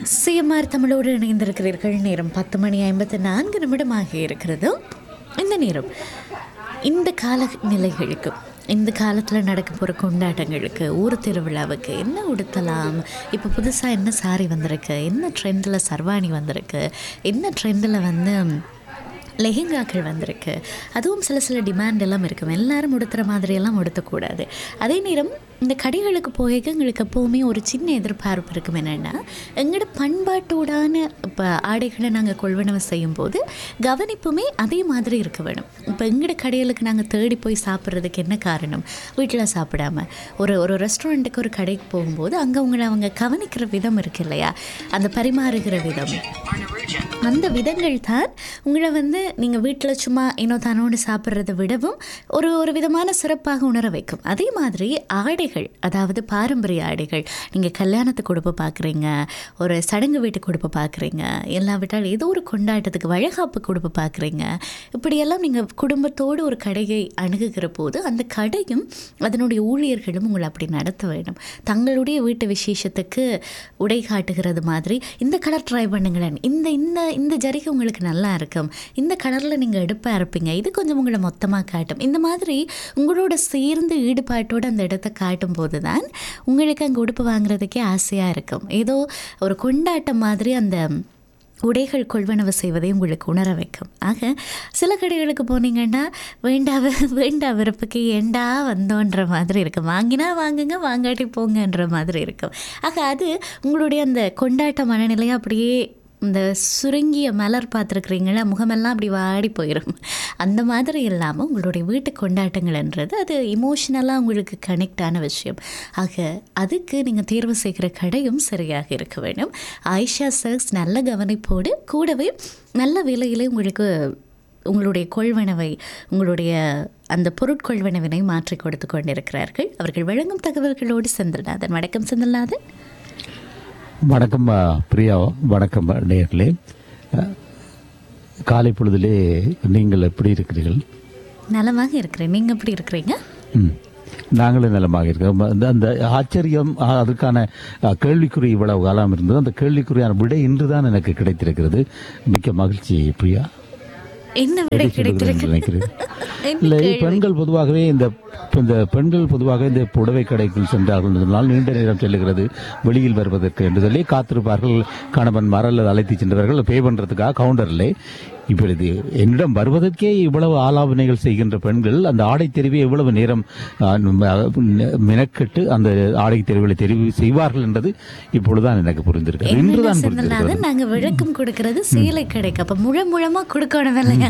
CMR தமிழோடு இணைந்திருக்கிறீர்கள் நேரம் பத்து மணி ஐம்பத்து நான்கு நிமிடமாக இருக்கிறது இந்த நேரம் இந்த கால நிலைகளுக்கு இந்த காலத்தில் நடக்க போகிற கொண்டாட்டங்களுக்கு ஊர் திருவிழாவுக்கு என்ன உடுத்தலாம் இப்போ புதுசாக என்ன சாரி வந்திருக்கு என்ன ட்ரெண்டில் சர்வாணி வந்திருக்கு என்ன ட்ரெண்டில் வந்து லெஹெங்காக்கள் வந்திருக்கு அதுவும் சில சில டிமாண்ட் எல்லாம் இருக்கும் எல்லாரும் உடுத்துகிற மாதிரியெல்லாம் உடுத்தக்கூடாது அதே நேரம் இந்த கடைகளுக்கு போய் எங்களுக்கு எப்போவுமே ஒரு சின்ன எதிர்பார்ப்பு இருக்கும் என்னென்னா எங்களோட பண்பாட்டோடான இப்போ ஆடைகளை நாங்கள் கொள்வனவு செய்யும்போது கவனிப்புமே அதே மாதிரி இருக்க வேணும் இப்போ எங்களோட கடைகளுக்கு நாங்கள் தேடி போய் சாப்பிட்றதுக்கு என்ன காரணம் வீட்டில் சாப்பிடாம ஒரு ஒரு ரெஸ்டாரண்ட்டுக்கு ஒரு கடைக்கு போகும்போது அங்கே உங்களை அவங்க கவனிக்கிற விதம் இருக்கு இல்லையா அந்த பரிமாறுகிற விதம் அந்த விதங்கள் தான் உங்களை வந்து நீங்கள் வீட்டில் சும்மா இன்னோ தானோடு சாப்பிட்றத விடவும் ஒரு ஒரு விதமான சிறப்பாக உணர வைக்கும் அதே மாதிரி ஆடைகள் அதாவது பாரம்பரிய ஆடைகள் நீங்கள் கல்யாணத்துக்கு கொடுப்ப பார்க்குறீங்க ஒரு சடங்கு வீட்டுக்கு கொடுப்ப பார்க்குறீங்க இல்லாவிட்டால் ஏதோ ஒரு கொண்டாட்டத்துக்கு வழகாப்பு கொடுப்ப பார்க்குறீங்க இப்படியெல்லாம் நீங்கள் குடும்பத்தோடு ஒரு கடையை அணுகுகிற போது அந்த கடையும் அதனுடைய ஊழியர்களும் உங்களை அப்படி நடத்த வேண்டும் தங்களுடைய வீட்டு விசேஷத்துக்கு உடை காட்டுகிறது மாதிரி இந்த கலர் ட்ரை பண்ணுங்களேன் இந்த இந்த இந்த ஜரிகை உங்களுக்கு நல்லா இருக்கும் இந்த கலரில் நீங்கள் எடுப்பாக இருப்பீங்க இது கொஞ்சம் உங்களை மொத்தமாக காட்டும் இந்த மாதிரி உங்களோட சேர்ந்து ஈடுபாட்டோடு அந்த இடத்த காட்டும் போது தான் உங்களுக்கு அங்கே உடுப்பு வாங்குறதுக்கே ஆசையாக இருக்கும் ஏதோ ஒரு கொண்டாட்டம் மாதிரி அந்த உடைகள் கொள்வனவு செய்வதை உங்களுக்கு உணர வைக்கும் ஆக சில கடைகளுக்கு போனீங்கன்னா வேண்டா வி- வேண்டா விருப்புக்கு ஏண்டா வந்தோன்ற மாதிரி இருக்கும் வாங்கினா வாங்குங்க வாங்காட்டி போங்கன்ற மாதிரி இருக்கும் ஆக அது உங்களுடைய அந்த கொண்டாட்ட மனநிலையை அப்படியே இந்த சுருங்கிய மலர் பார்த்துருக்குறீங்களா முகமெல்லாம் அப்படி வாடி போயிடும் அந்த மாதிரி இல்லாமல் உங்களுடைய வீட்டு கொண்டாட்டங்கள்ன்றது அது இமோஷ்னலாக உங்களுக்கு கனெக்ட் ஆன விஷயம் ஆக அதுக்கு நீங்கள் தேர்வு செய்கிற கடையும் சரியாக இருக்க வேண்டும் ஆயிஷா சர்க்ஸ் நல்ல கவனிப்போடு கூடவே நல்ல விலையிலே உங்களுக்கு உங்களுடைய கொள்வனவை உங்களுடைய அந்த பொருட்கொள்வனவினை மாற்றி கொடுத்து கொண்டிருக்கிறார்கள் அவர்கள் வழங்கும் தகவல்களோடு செந்தில்நாதன் வணக்கம் செந்தில்நாதன் வணக்கம் ஆ, பிரியா வணக்கம் நேர்களே காலை பொழுதிலே நீங்கள் எப்படி இருக்கிறீர்கள் நலமாக இருக்கிறேன் நீங்கள் எப்படி இருக்கிறீங்க ம். நாங்களும் நலமாக இருக்கிறோம் அந்த அந்த ஆச்சரியம் ஆ, அதற்கான ஆ, கேள்விக்குறி இவ்வளவு காலம் இருந்தது அந்த கேள்விக்குறியான விடை இன்றுதான் எனக்கு கிடைத்திருக்கிறது மிக்க மகிழ்ச்சி பிரியா என்ன விடை எதை சொல்லுகிறேன் என்று கிடைத்திருக்கு நினைக்கிறேன் என்ன இல்லை கேள்வி? பெண்கள் பொதுவாகவே இந்த இந்த பெண்கள் பொதுவாக இந்த புடவை கடைக்குள் சென்றார்கள் என்றால் நீண்ட நேரம் செல்லுகிறது வெளியில் வருவதற்கு என்று சொல்லி காத்திருப்பார்கள் கணவன் மரல் அழைத்து சென்றவர்கள் பே பண்றதுக்காக கவுண்டரில் இப்பொழுது என்னிடம் வருவதற்கே இவ்வளவு ஆலாபனைகள் செய்கின்ற பெண்கள் அந்த ஆடை தெரிவை எவ்வளவு நேரம் ஆ, ம- மெனக்கெட்டு அந்த ஆடை தெரிவுகளை தெரிவு செய்வார்கள் என்றது இப்பொழுதுதான் எனக்கு புரிந்திருக்கிறது என்னென்ன இன்றுதான் செந்தில்நாதன் புரிந்திருக்கிறது நாங்க விளக்கம் கொடுக்கறது சேலை கடைக்கு அப்ப முழ முழமா கொடுக்கணும் இல்லையா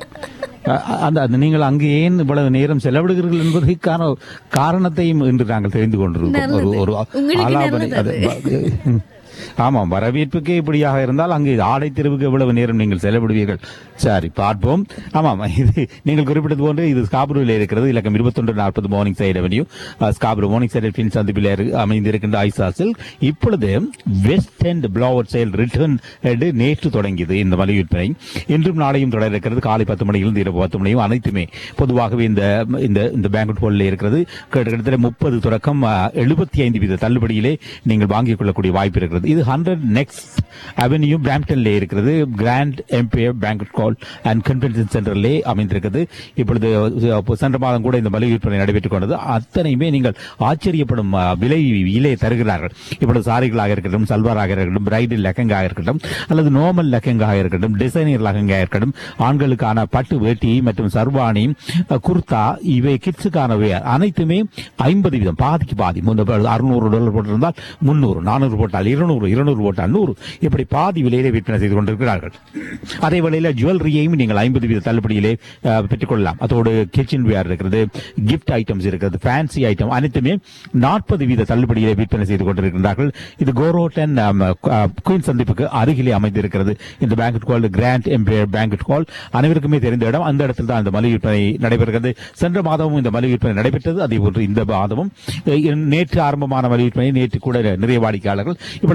அ- அந்த அந்த நீங்கள் அங்கு ஏன் இவ்வளவு நேரம் செலவிடுகிறீர்கள் என்பதற்கான காரணத்தையும் இன்று நாங்கள் தெரிந்து கொண்டிருக்கோம் ஒரு ஒரு உங்களுக்கு ஆலாபனை அது ப- ஆமாம் வரவேற்புக்கே இப்படியாக இருந்தால் அங்கு ஆடை தெருவுக்கு எவ்வளவு நேரம் நீங்கள் செலவிடுவீர்கள் சரி பார்ப்போம் ஆமாம் இது நீங்கள் குறிப்பிட்டது போன்று இது ஸ்காபுருவில் இருக்கிறது இலக்கம் இருபத்தொன்று நாற்பது Morningside avenue Scarborough Morningside Finch சந்திப்பில் இரு- அமைந்திருக்கின்ற ஐசாஸில் இப்பொழுது வெஸ்ட் அண்ட் பிளவர் செயல் ரிட்டர்ன் என்று நேற்று தொடங்கியது இந்த மலை விற்பனை இன்றும் நாளையும் தொடர இருக்கிறது காலை பத்து மணியிலிருந்து இரவு பத்து மணியும் அனைத்துமே பொதுவாகவே இந்த இந்த இந்த பேங்க்வெட் ஹாலில் இருக்கிறது கிட்டத்தட்ட முப்பது தொடக்கம் எழுபத்தி ஐந்து வீத தள்ளுபடியிலே நீங்கள் வாங்கிக் கொள்ளக்கூடிய வாய்ப்பு இருக்கிறது இது ஹண்ட்ரட் நெக்ஸ்ட் அவென்யூ பிராம்டன்ல இருக்கிறது Grand Empire banquet hall and convention சென்டர்லே அமைந்திருக்கிறது இப்பொழுது அஹ், சென்ற மாதம் கூட இந்த மலிவு விற்பனை நடைபெற்றுக் கொண்டது அத்தனையுமே நீங்கள் ஆச்சரியப்படும் அஹ், விலை விலை தருகிறார்கள் இப்பொழுது சாரிகளாக இருக்கட்டும் சல்வாராக இருக்கட்டும் பிரைடல் லெக்கங்காக இருக்கட்டும் அல்லது நார்மல் லெக்கங்காக இருக்கட்டும் டிசைனர் லெக்கங்காக இருக்கட்டும் ஆண்களுக்கான பட்டு வேட்டி மற்றும் சர்வாணி அஹ், குர்தா இவை கிட்ஸுக்கான wear அனைத்துமே ஐம்பது வீதம் பாதிக்கு பாதி அறுநூறு டாலர் போட்டிருந்தால் முன்னூறு நானூறு போட்டால் இருநூறு இருநூறு போட்டால் நூறு இப்படி பாதி விலையிலே விற்பனை செய்து கொண்டிருக்கிறார்கள் அதே வேளையில் ஜுவல்லரியையும் நீங்கள் ஐம்பது வீத தள்ளுபடியிலே அஹ், பெற்றுக்கொள்ளலாம் அதோடு கிச்சன் வேர் இருக்கிறது கிஃப்ட் ஐட்டம்ஸ் இருக்கிறது ஃபேன்சி ஐட்டம் அனைத்துமே நாற்பது வீத தள்ளுபடியிலே விற்பனை செய்து கொண்டிருக்கிறார்கள் இது கோரோட்டன் குயின் சந்திப்புக்கு அருகிலே அமைந்திருக்கிறது இந்த banquet hall Grand Empire banquet hall அனைவருக்குமே தெரிந்த இடம் அந்த இடத்தில் தான் இந்த மலிவு விற்பனை நடைபெறுகிறது சென்ற மாதமும் இந்த மலிவு விற்பனை நடைபெற்றது அதே போன்று இந்த மாதமும் அஹ், நேற்று ஆரம்பமான மலிவு விற்பனை நேற்று கூட நிறைய வாடிக்கையாளர்கள் இப்பொழுது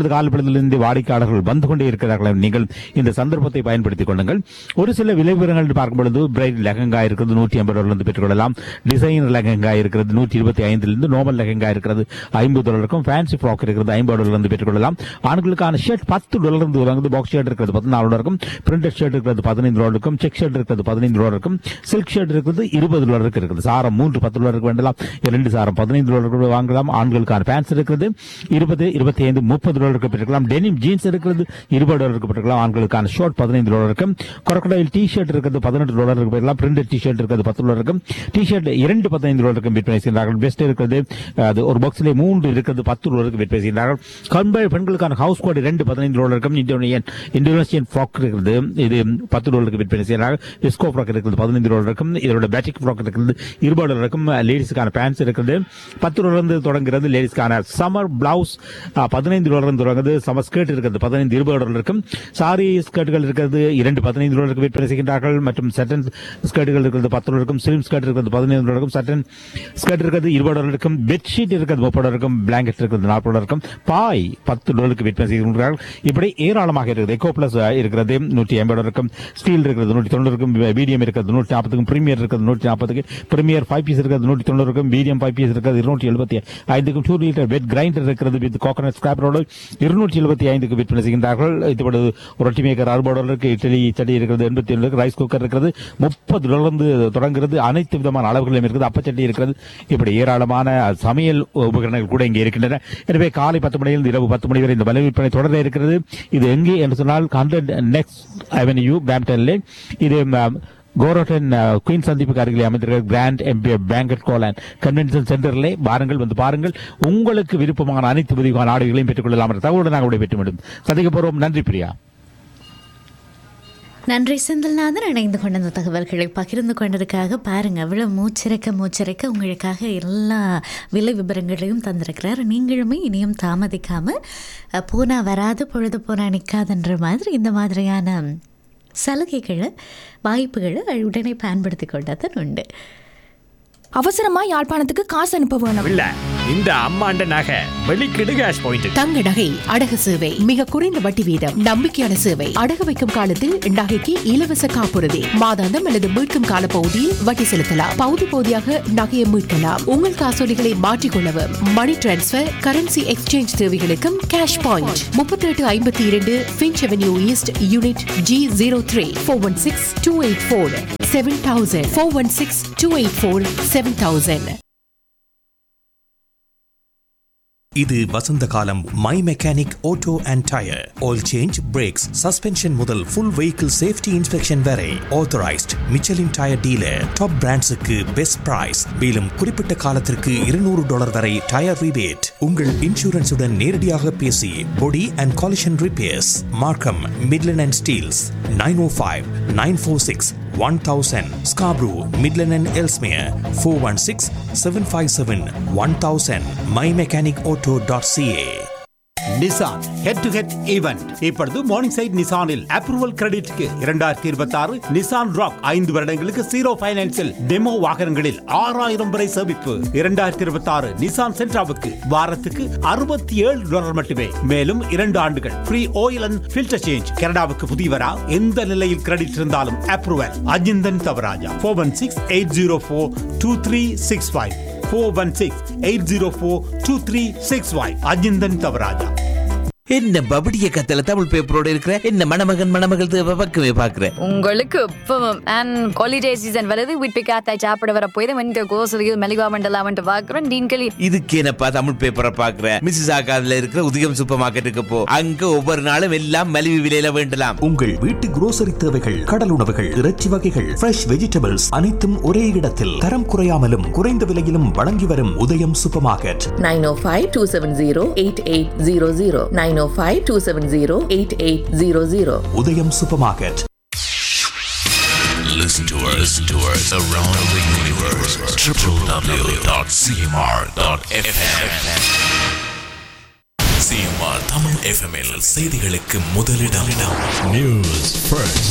இப்பொழுது காலப்படத்திலிருந்து வாடிக்கையாளர்கள் வந்து கொண்டே இருக்கிறார்கள் நீங்கள் இந்த சந்தர்ப்பத்தை பயன்படுத்திக் கொள்ளுங்கள் ஒரு சில விலை விவரங்கள் பார்க்கும் பொழுது பிரைட் லெஹங்கா இருக்கிறது நூற்றி ஐம்பது டாலர்லேருந்து பெற்றுக்கொள்ளலாம் டிசைன் லெஹங்கா இருக்கிறது நூற்றி இருபத்தி ஐந்திலிருந்து நார்மல் லெஹங்கா இருக்கிறது ஐம்பது டாலருக்கும் ஃபேன்சி ஃப்ராக் இருக்கிறது ஐம்பது டாலர்லேருந்து பெற்றுக்கொள்ளலாம் ஆண்களுக்கான ஷர்ட் பத்து டாலர்லேருந்து தொடங்குது பாக்ஸ் ஷர்ட் இருக்கிறது பதினாலு டாலருக்கும் பிரிண்டட் ஷர்ட் இருக்கிறது பதினைந்து டாலருக்கும் செக் ஷர்ட் இருக்கிறது பதினைந்து டாலருக்கும் சில்க் ஷர்ட் இருக்கிறது இருபது டாலருக்கு இருக்குது சாரம் மூன்று பத்து டாலருக்கு வேண்டலாம் இரண்டு சாரம் பதினைந்து டாலருக்கு வாங்கலாம் ஆண்களுக்கான பேண்ட்ஸ் இருக்கிறது இருபது இருபத்தி ஐந்து முப்பது டாலருக்கு பெற்றுக்கலாம் டெனிம் ஜீன்ஸ் இருக்கிறது இருபது டாலருக்கு பெற்றுக்கலாம் ஆண்களுக்கான ஷார்ட் பதினைந்து டாலருக்கும் crocodile டி ஷர்ட் இருக்கிறது பதினெட்டு டாலருக்கு பெறலாம் பிரிண்டட் டி ஷர்ட் இருக்கிறது பத்து டாலருக்கும் டி ஷர்ட் இரண்டு பதினைந்து டாலருக்கும் விற்பனை செய்கிறார்கள் பெஸ்ட் இருக்கிறது அது ஒரு பாக்ஸிலே மூன்று இருக்கிறது பத்து டாலருக்கு விற்பனை செய்கிறார்கள் கம்பை பெண்களுக்கான ஹவுஸ் கோட் இரண்டு பதினைந்து டாலருக்கும் இந்தோனேஷியன் இந்தோனேஷியன் ஃப்ராக் இருக்கிறது இது பத்து டாலருக்கு விற்பனை செய்கிறார்கள் டிஸ்கோ ஃப்ராக் இருக்கிறது பதினைந்து டாலருக்கும் இதோட பேட்டிக் ஃப்ராக் இருக்கிறது இருபது டாலருக்கும் லேடிஸுக்கான பேண்ட்ஸ் இருக்கிறது பத்து டாலர்ந்து தொடங்குகிறது லேடிஸ்க்கான சம்மர் பிளவுஸ் பதினைந்து டாலர் தொடங்குது சம்மர் ஸ்கர்ட் இருக்கிறது பதினைந்து இருபது டாலர் இருக்கும் சாரி ஸ்கர்ட்டுகள் இருக்கிறது இரண்டு பதினைந்து டாலருக்கு விற்பனை செய்கின்றார்கள் மற்றும் சட்டன் ஸ்கர்ட்டுகள் இருக்கிறது பத்து டாலருக்கும் சிலிம் ஸ்கர்ட் இருக்கிறது பதினைந்து டாலருக்கும் சட்டன் ஸ்கர்ட் இருக்கிறது இருபது டாலருக்கும் பெட்ஷீட் இருக்கிறது முப்பது டாலருக்கும் பிளாங்கெட் இருக்கிறது நாற்பது டாலருக்கும் பாய் பத்து டாலருக்கு விற்பனை செய்கின்றார்கள் இப்படி ஏராளமாக இருக்கிறது எக்கோ பிளஸ் இருக்கிறது நூற்றி ஐம்பது டாலருக்கும் ஸ்டீல் இருக்கிறது நூற்றி தொண்ணூறுக்கும் மீடியம் இருக்கிறது நூற்றி நாற்பதுக்கும் பிரீமியர் இருக்கிறது நூற்றி நாற்பதுக்கு பிரீமியர் ஃபைவ் பீஸ் இருக்கிறது நூற்றி தொண்ணூறுக்கும் மீடியம் ஃபைவ் பீஸ் இருக்கிறது இருநூற்றி எழுபத்தி ஐந்துக்கும் டூ லிட்டர் வெட் கிரைண்டர் இருக்கிறது வித் கோகனட் ஸ்கிராப்பரோடு இருநூற்றி எழுபத்தி ஐந்துக்கு விற்பனை செய்கின்றார்கள் இப்பொழுது ரொட்டி மேக்கர் அறுபது டாலருக்கு இட்லி சட்டி இருக்கிறது எண்பத்தி ஏழு ரைஸ் குக்கர் இருக்கிறது முப்பது டாலர்ந்து தொடங்குகிறது அனைத்து விதமான அளவுகளிலும் இருக்குது அப்பச்சட்டி இருக்கிறது இப்படி ஏராளமான சமையல் உபகரணங்கள் கூட இங்கே இருக்கின்றன எனவே காலை பத்து மணியிலிருந்து இரவு பத்து மணி வரை இந்த விலை விற்பனை தொடர இருக்கிறது இது எங்கே என்று சொன்னால் ஹண்ட்ரட் நெக்ஸ்ட் அவென்யூ பேம்டன்லே இது ம், கோரோட்டன் அஹ், குயின் சந்திப்புக்கு அருகிலே அமைந்திருக்கிற Grand Empire banquet hall and convention சென்டரிலே வாருங்கள் வந்து பாருங்கள் உங்களுக்கு விருப்பமான அனைத்து விதமான ஆடைகளையும் பெற்றுக்கொள்ளலாம் என்ற தகவலோடு நாங்கள் விடைபெற்று விடும் சந்திக்க போறோம் நன்றி பிரியா நன்றி செந்தில்நாதன் இணைந்து கொண்ட அந்த தகவல்களை பகிர்ந்து கொண்டதுக்காக பாருங்க அவ்வளோ மூச்சிறைக்க மூச்சிறைக்க உங்களுக்காக எல்லா விலை விவரங்களையும் தந்திருக்கிறார் நீங்களுமே இனியும் தாமதிக்காம அஹ், போனா வராது பொழுது போனா நிற்காதுன்ற மாதிரி இந்த மாதிரியான சலுகைகளை வாய்ப்புகளை உடனே பயன்படுத்தி கொண்டதன் உண்டு அவசரமா யாழ்ப்பாணத்துக்கு காசு அனுப்ப வேணும் இல்ல இந்த அம்மாண்ட நகை வெளிக்கிடு கேஷ் பாயிண்ட் தங்க நகை அடகு சேவை மிக குறைந்த வட்டி வீதம் நம்பிக்கையான சேவை அடகு வைக்கும் காலத்தில் நகைக்கு இலவச காப்புறுதி மாதாந்தம் அல்லது மீட்கும் கால பகுதியில் வட்டி செலுத்தலாம் பகுதி பகுதியாக நகையை மீட்கலாம் உங்கள் காசோலிகளை மாற்றிக்கொள்ளவும் மணி டிரான்ஸ்பர் கரன்சி எக்ஸ்சேஞ்ச் தேவைகளுக்கும் கேஷ் பாயிண்ட் முப்பத்தி எட்டு ஐம்பத்தி இரண்டு Finch avenue east unit G zero three four one six two eight four seven thousand four one six two eight four seven thousand இது வசந்த காலம் my mechanic auto and tyre oil change brakes suspension முதல் full vehicle safety inspection வரை authorised Michelin tyre dealer top பிராண்ட்ஸுக்கு best price மேலும் குறிப்பிட்ட காலத்திற்கு இருநூறு டாலர் வரை டயர் ரிபேட் உங்கள் இன்சூரன்ஸுடன் நேரடியாக பேசி body and collision repairs Markham Midland and Steeles nine O five nine four six 1000 Scarborough, Midland and Elsmere 416 757 1000 mymechanicauto.ca Nissan head to head event இப்பொழுது மார்னிங் சைட் நிசானில் அப்ரூவல் கிரெடிட்க்கு இரண்டாயிரத்தி இருபத்தி ஆறு நிசான் ராக் ஐந்து வருடங்களுக்கு ஜீரோ பைனான்சில் டெமோ வாகனங்களில் ஆறாயிரம் வரை சேமிப்பு இரண்டாயிரத்தி இருபத்தி ஆறு நிசான் சென்ட்ராவுக்கு வாரத்துக்கு அறுபத்தி ஏழு டாலர் மட்டுமே மேலும் இரண்டு ஆண்டுகள் free oil and filter change கனடாவுக்கு புதியவரா எந்த நிலையில் கிரெடிட் இருந்தாலும் approval Ajinthan Thavarajah four one six eight zero four two three six five four one six eight zero four two three six five Ajinthan Thavarajah என்ன பபடிய கத்தல தமிழ் பேப்பரோட இருக்கிற என்ன மணமகன் மணமகள் தேவை பக்கமே பாக்குற உங்களுக்கு இப்பவும் அண்ட் ஹாலிடே சீசன் வருது வீட்டு காத்தாய் சாப்பிட வர போய் வந்து கோசலியும் மெலிவா மண்டலாமன்ட்டு பார்க்குறோம் டீன்களி இதுக்கு என்னப்பா தமிழ் பேப்பரை பாக்குற மிஸ்ஸஸ் ஆகாதுல இருக்கிற உதயம் சூப்பர் மார்க்கெட்டுக்கு போ அங்க ஒவ்வொரு நாளும் எல்லாம் மலிவு விலையில வேண்டலாம் உங்கள் வீட்டு grocery தேவைகள் கடல் உணவுகள் இறைச்சி வகைகள் ஃப்ரெஷ் வெஜிடபிள்ஸ் அனைத்தும் ஒரே இடத்தில் தரம் குறையாமலும் குறைந்த விலையிலும் வழங்கி வரும் உதயம் super market 905-270-8800 905-270-8800 Udayam super market Listen to us, listen to us around the universe. www.cmr.fm. CMR Tamil FM இல் செய்திகளுக்கு முதலிடம் நியூஸ் ஃபர்ஸ்ட்